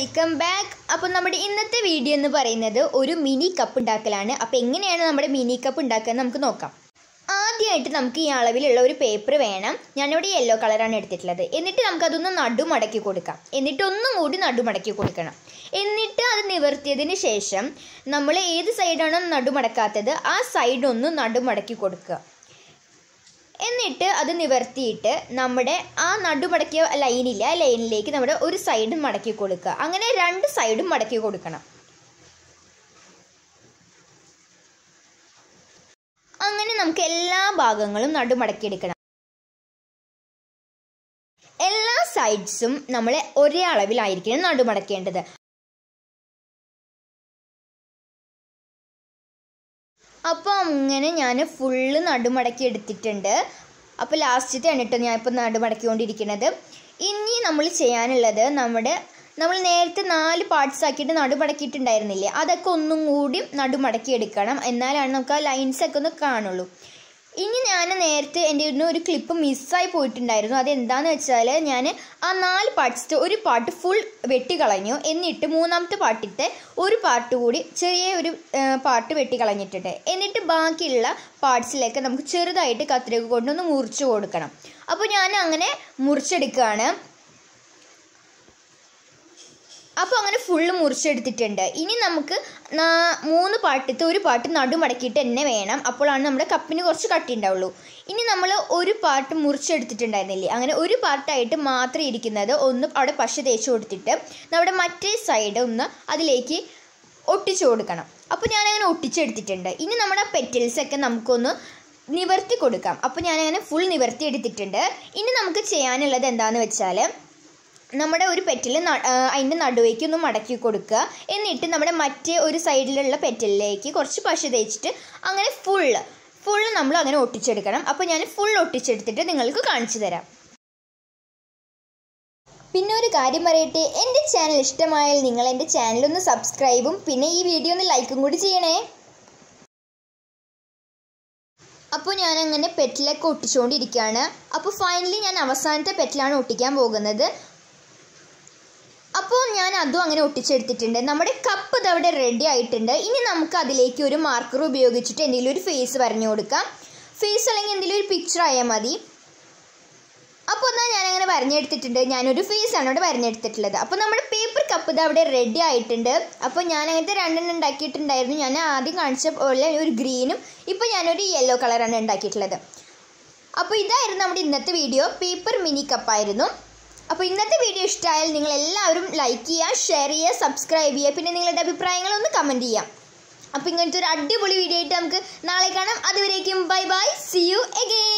welcome back അപ്പോൾ നമ്മുടെ ഇന്നത്തെ വീഡിയോ എന്ന് പറയുന്നത് ഒരു മിനി കപ്പ് ഉണ്ടാക്കലാണ് അപ്പോൾ എങ്ങനെയാണ് നമ്മുടെ മിനി കപ്പ് ഉണ്ടാക്കുക എന്ന് നമുക്ക് നോക്കാം ആദ്യമായിട്ട് നമുക്ക് ഈ അളവിലുള്ള ഒരു പേപ്പർ വേണം ഞാനിവിടെ യെല്ലോ കളറാണ് എടുത്തിട്ടുള്ളത് എന്നിട്ട് നമുക്കതൊന്ന് നടുമടക്കി കൊടുക്കാം എന്നിട്ട് ഒന്നും കൂടി നടുമടക്കി കൊടുക്കണം എന്നിട്ട് അത് നിവർത്തിയതിന് ശേഷം നമ്മൾ ഏത് സൈഡാണോ നടുമടക്കാത്തത് ആ സൈഡ് ഒന്ന് നടുമടക്കി കൊടുക്കുക എന്നിട്ട് അത് നിവർത്തിയിട്ട് നമ്മുടെ ആ നടുമടക്കിയ ലൈനില്ല ആ ലൈനിലേക്ക് നമ്മുടെ ഒരു സൈഡ് മടക്കി കൊടുക്കുക അങ്ങനെ രണ്ട് സൈഡും മടക്കി കൊടുക്കണം അങ്ങനെ നമുക്ക് എല്ലാ ഭാഗങ്ങളും നടുമടക്കി എടുക്കണം എല്ലാ സൈഡ്സും നമ്മൾ ഒരേ അളവിലായിരിക്കണം നടുമടക്കേണ്ടത് അപ്പോൾ അങ്ങനെ ഞാൻ ഫുള്ള് നടുമടക്കി എടുത്തിട്ടുണ്ട് അപ്പോൾ ലാസ്റ്റത്തെയാണ് കേട്ടോ ഞാൻ ഇപ്പോൾ നടുമടക്കിക്കൊണ്ടിരിക്കുന്നത് ഇനി നമ്മൾ ചെയ്യാനുള്ളത് നമ്മുടെ നമ്മൾ നേരത്തെ നാല് പാർട്സ് ആക്കിയിട്ട് നടുമടക്കിയിട്ടുണ്ടായിരുന്നില്ലേ അതൊക്കെ ഒന്നും കൂടി നടുമടക്കി എടുക്കണം എന്നാലാണ് നമുക്ക് ആ ലൈൻസ് ഒക്കെ ഒന്ന് കാണുള്ളൂ ഇനി ഞാൻ നേരത്തെ എൻ്റെ ഇന്ന് ഒരു ക്ലിപ്പ് മിസ്സായി പോയിട്ടുണ്ടായിരുന്നു അതെന്താന്ന് വെച്ചാൽ ഞാൻ ആ നാല് പാർട്സിൻ്റെ ഒരു പാർട്ട് ഫുൾ വെട്ടിക്കളഞ്ഞു എന്നിട്ട് മൂന്നാമത്തെ പാട്ടിത്തെ ഒരു പാർട്ട് കൂടി ചെറിയ ഒരു പാർട്ട് വെട്ടിക്കളഞ്ഞിട്ടുണ്ട് എന്നിട്ട് ബാക്കിയുള്ള പാർട്സിലേക്ക് നമുക്ക് ചെറുതായിട്ട് കത്തിരിക കൊണ്ടൊന്ന് മുറിച്ച് കൊടുക്കണം അപ്പോൾ ഞാൻ അങ്ങനെ മുറിച്ചെടുക്കുകയാണ് അപ്പോൾ അങ്ങനെ ഫുള്ള് മുറിച്ചെടുത്തിട്ടുണ്ട് ഇനി നമുക്ക് നാ- മൂന്ന് പാട്ടത്തെ ഒരു പാട്ട് നടുമടക്കിയിട്ട് തന്നെ വേണം അപ്പോഴാണ് നമ്മുടെ കപ്പിന് കുറച്ച് കട്ടി ഉണ്ടാവുള്ളൂ ഇനി നമ്മൾ ഒരു പാട്ട് മുറിച്ചെടുത്തിട്ടുണ്ടായിരുന്നില്ലേ അങ്ങനെ ഒരു പാർട്ടായിട്ട് മാത്രം ഇരിക്കുന്നത് ഒന്ന് അവിടെ പശ തേച്ച് കൊടുത്തിട്ട് നമ്മുടെ മറ്റേ സൈഡ് ഒന്ന് അതിലേക്ക് ഒട്ടിച്ചു കൊടുക്കണം അപ്പോൾ ഞാനങ്ങനെ ഒട്ടിച്ചെടുത്തിട്ടുണ്ട് ഇനി നമ്മുടെ പെറ്റൽസ് ഒക്കെ നമുക്കൊന്ന് നിവർത്തി കൊടുക്കാം അപ്പോൾ ഞാനങ്ങനെ ഫുൾ നിവർത്തി എടുത്തിട്ടുണ്ട് ഇനി നമുക്ക് ചെയ്യാനുള്ളത് എന്താണെന്ന് വെച്ചാൽ നമ്മുടെ ഒരു പെറ്റിൽ അതിൻ്റെ നടുവേക്ക് ഒന്ന് മടക്കി കൊടുക്കുക എന്നിട്ട് നമ്മുടെ മറ്റേ ഒരു സൈഡിലുള്ള പെറ്റലിലേക്ക് കുറച്ച് പശ തേച്ചിട്ട് അങ്ങനെ ഫുള്ള് ഫുള്ള് നമ്മൾ അങ്ങനെ ഒട്ടിച്ചെടുക്കണം അപ്പോൾ ഞാൻ ഫുൾ ഒട്ടിച്ചെടുത്തിട്ട് നിങ്ങൾക്ക് കാണിച്ചു തരാം പിന്നെ ഒരു കാര്യം പറയട്ടെ എൻ്റെ ചാനൽ ഇഷ്ടമായാൽ നിങ്ങൾ എൻ്റെ ചാനലൊന്ന് സബ്സ്ക്രൈബും പിന്നെ ഈ വീഡിയോ ഒന്ന് ലൈക്കും കൂടി ചെയ്യണേ അപ്പോൾ ഞാൻ അങ്ങനെ പെറ്റിലൊക്കെ ഒട്ടിച്ചുകൊണ്ടിരിക്കുകയാണ് അപ്പോൾ ഫൈനലി ഞാൻ അവസാനത്തെ പെറ്റിലാണ് ഒട്ടിക്കാൻ പോകുന്നത് അപ്പോൾ ഞാൻ അതും അങ്ങനെ ഒട്ടിച്ചെടുത്തിട്ടുണ്ട് നമ്മുടെ കപ്പ് ഇതവിടെ റെഡി ആയിട്ടുണ്ട് ഇനി നമുക്ക് അതിലേക്ക് ഒരു മാർക്കർ ഉപയോഗിച്ചിട്ട് എന്തെങ്കിലും ഒരു ഫേസ് വരഞ്ഞു കൊടുക്കാം ഫേസ് അല്ലെങ്കിൽ എന്തെങ്കിലും ഒരു പിക്ചർ ആയാൽ മതി അപ്പോൾ എന്നാൽ ഞാൻ അങ്ങനെ വരഞ്ഞെടുത്തിട്ടുണ്ട് ഞാനൊരു ഫേസ് ആണ് ഇവിടെ വരഞ്ഞെടുത്തിട്ടുള്ളത് അപ്പോൾ നമ്മുടെ പേപ്പർ കപ്പ് ഇത് അവിടെ റെഡി ആയിട്ടുണ്ട് അപ്പോൾ ഞാൻ അങ്ങനത്തെ രണ്ടെണ്ണം ഉണ്ടാക്കിയിട്ടുണ്ടായിരുന്നു ഞാൻ ആദ്യം കാണിച്ച പോലെ ഒരു ഗ്രീനും ഇപ്പോൾ ഞാനൊരു യെല്ലോ കളറാണ് ഉണ്ടാക്കിയിട്ടുള്ളത് അപ്പോൾ ഇതായിരുന്നു നമ്മുടെ ഇന്നത്തെ വീഡിയോ പേപ്പർ മിനി കപ്പായിരുന്നു അപ്പോൾ ഇന്നത്തെ വീഡിയോ ഇഷ്ടമായാൽ നിങ്ങൾ എല്ലാവരും ലൈക്ക് ചെയ്യുക ഷെയർ ചെയ്യുക സബ്സ്ക്രൈബ് ചെയ്യുക പിന്നെ നിങ്ങളുടെ അഭിപ്രായങ്ങളൊന്ന് കമൻറ്റ് ചെയ്യാം അപ്പോൾ ഇങ്ങനത്തെ ഒരു അടിപൊളി വീഡിയോ ആയിട്ട് നമുക്ക് നാളെ കാണാം അതുവരേക്കും bye bye see you again